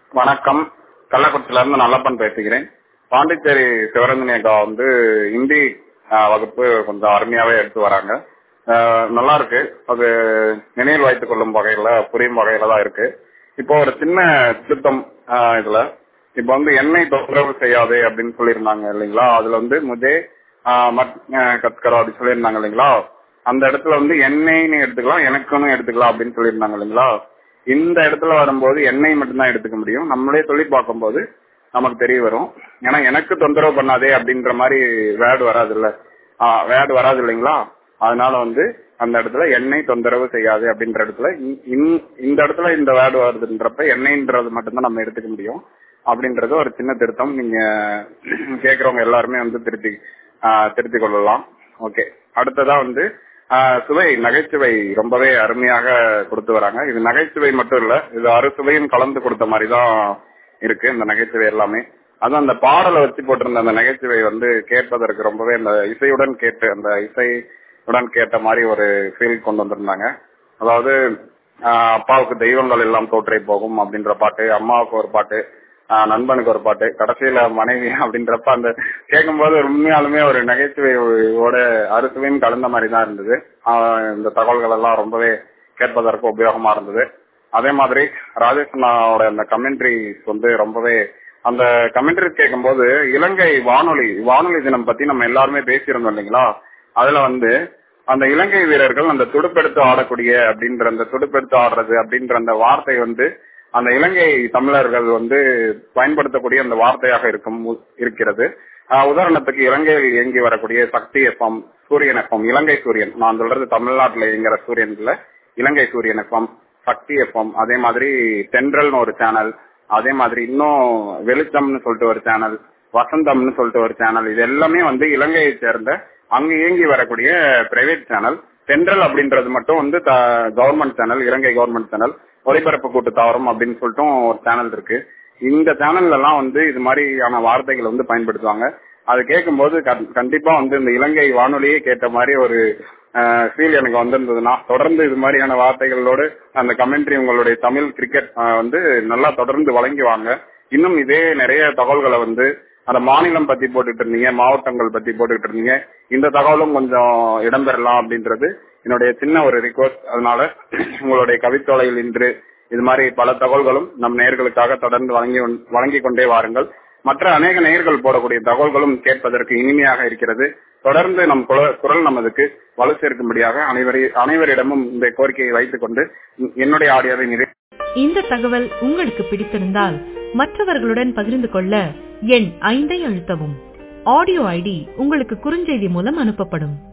வணக்கம் கள்ளக்குறிச்சியில இருந்து நல்லப்பன் பேசுகிறேன் பாண்டிச்சேரி சிவரஞ்சனி அக்கா வந்து ஹிந்தி ஆஹ், வகுப்பு கொஞ்சம் அருமையாவே எடுத்து வராங்க ஆஹ், நல்லா இருக்கு அது நினைவில் வைத்துக் கொள்ளும் வகையில புரியும் வகையில தான் இருக்கு இப்போ ஒரு சின்ன திருத்தம் ஆஹ், இதுல இப்போ வந்து எண்ணெய் தொந்தரவு செய்யாது அப்படின்னு சொல்லியிருந்தாங்க இல்லைங்களா அதுல வந்து முதே ஆஹ், மத்- ஆஹ், கத்கரோ அப்படி சொல்லியிருந்தாங்க இல்லைங்களா அந்த இடத்துல வந்து எண்ணெய்னு எடுத்துக்கலாம் எனக்குன்னு எடுத்துக்கலாம் அப்படின்னு சொல்லியிருந்தாங்க இல்லைங்களா இந்த இடத்துல வரும்போது எண்ணெய் மட்டும்தான் எடுத்துக்க முடியும் நம்மளே சொல்லி பார்க்கும்போது நமக்கு தெரிய வரும் ஏன்னா எனக்கு தொந்தரவு பண்ணாதே அப்படின்ற மாதிரி வேர்டு வராது இல்ல வேர்டு வராது இல்லைங்களா அதனால வந்து அந்த இடத்துல எண்ணெய் தொந்தரவு செய்யாது அப்படின்ற இடத்துல இ- இந்- இந்த இடத்துல இந்த வேர்டு வருதுன்றப்ப எண்ணெய்ன்றது மட்டும்தான் நம்ம எடுத்துக்க முடியும் அப்படின்றது ஒரு சின்ன திருத்தம் நீங்க கேக்குறவங்க எல்லாருமே வந்து திருத்தி ஆஹ், திருத்திக் கொள்ளலாம் ஓகே அடுத்ததா வந்து ஆஹ், சுவை நகைச்சுவை ரொம்பவே அருமையாக கொடுத்து வராங்க இது நகைச்சுவை மட்டும் இல்ல இது அறுசுவையும் கலந்து கொடுத்த மாதிரி தான் இருக்கு இந்த நகைச்சுவை எல்லாமே அதுவும் அந்த பாடலை வச்சு போட்டிருந்த அந்த நகைச்சுவை வந்து கேட்பதற்கு ரொம்பவே அந்த இசையுடன் கேட்டு அந்த இசையுடன் கேட்ட மாதிரி ஒரு ஃபீல் கொண்டு வந்திருந்தாங்க அதாவது ஆஹ், அப்பாவுக்கு தெய்வங்கள் எல்லாம் தோற்றே போகும் அப்படின்ற பாட்டு அம்மாவுக்கு ஒரு பாட்டு ஆஹ், நண்பனுக்கு ஒரு பாட்டு கடைசியில மனைவி அப்படின்றப்ப அந்த கேட்கும்போது உண்மையாலுமே ஒரு நகைச்சுவையோட அறுசுவையும் கலந்த மாதிரி தான் இருந்தது ஆஹ், இந்த தகவல்கள் எல்லாம் ரொம்பவே கேட்பதற்கு உபயோகமா இருந்தது அதே மாதிரி ராஜேஷ் அண்ணாவோட அந்த கமெண்ட்ரிஸ் வந்து ரொம்பவே அந்த கமெண்ட்ரிஸ் கேட்கும்போது இலங்கை வானொலி வானொலி தினம் பத்தி நம்ம எல்லாருமே பேசியிருந்தோம் இல்லைங்களா அதுல வந்து அந்த இலங்கை வீரர்கள் அந்த துடுப்பெடுத்து ஆடக்கூடிய அப்படின்ற அந்த துடுப்பெடுத்து ஆடுறது அப்படின்ற அந்த வார்த்தை வந்து அந்த இலங்கை தமிழர்கள் வந்து பயன்படுத்தக்கூடிய அந்த வார்த்தையாக இருக்கும் இருக்கிறது ஆஹ் உதாரணத்துக்கு இலங்கையில் இயங்கி வரக்கூடிய சக்தி எஃப்எம் சூரியன் எஃப்எம் இலங்கை சூரியன் நான் சொல்றது தமிழ்நாட்டுல இயங்குற சூரியன் இல்ல இலங்கை சூரியன் எஃப்எம் சக்தி எஃப்எம் அதே மாதிரி தென்றல்னு ஒரு சேனல் அதே மாதிரி இன்னும் வெளிச்சம்னு சொல்லிட்டு ஒரு சேனல் வசந்தம்னு சொல்லிட்டு ஒரு சேனல் இது எல்லாமே வந்து இலங்கையை சேர்ந்த அங்க இயங்கி வரக்கூடிய பிரைவேட் சேனல் தென்றல் அப்படின்றது மட்டும் வந்து government channel Ilangai government channel ஒலிபரப்பு கூட்டு தாவரம் அப்படின்னு சொல்லிட்டு ஒரு சேனல் இருக்கு இந்த சேனல்ல எல்லாம் வந்து இது மாதிரியான வார்த்தைகளை வந்து பயன்படுத்துவாங்க அது கேட்கும்போது கண்- கண்டிப்பா வந்து இந்த இலங்கை வானொலியே கேட்ட மாதிரி ஒரு ஃபீல் எனக்கு வந்திருந்ததுன்னா தொடர்ந்து இது மாதிரியான வார்த்தைகளோடு அந்த கமெண்ட்ரி உங்களுடைய தமிழ் கிரிக்கெட் வந்து நல்லா தொடர்ந்து வழங்கி வாங்க இன்னும் இதே நிறைய தகவல்களை வந்து அந்த மாநிலம் பத்தி போட்டுட்டு இருந்தீங்க மாவட்டங்கள் பத்தி போட்டுட்டு இருந்தீங்க இந்த தகவலும் கொஞ்சம் இடம்பெறலாம் அப்படின்றது என்னுடைய சின்ன ஒரு ரிக்வஸ்ட் அதனால உங்களுடைய கவித்தொலையில் இன்று இது மாதிரி பல தகவல்களும் நம் நேயர்களுக்காக தொடர்ந்து வழங்கி வழங்கி கொண்டே வாருங்கள் மற்ற அநேக நேயர்கள் போடக்கூடிய தகவல்களும் கேட்பதற்கு இனிமையாக இருக்கிறது தொடர்ந்து நம் குர- குரல் நமதுக்கு வலு சேர்க்கும்படியாக அனைவரை அனைவரிடமும் இந்த கோரிக்கையை வைத்துக் கொண்டு என்னுடைய ஆடியோவை நிறைவு இந்த தகவல் உங்களுக்கு பிடித்திருந்தால் மற்றவர்களுடன் பகிர்ந்து கொள்ள எண் ஐந்தை அழுத்தவும் ஆடியோ ஐடி உங்களுக்கு குறுஞ்செய்தி மூலம் அனுப்பப்படும்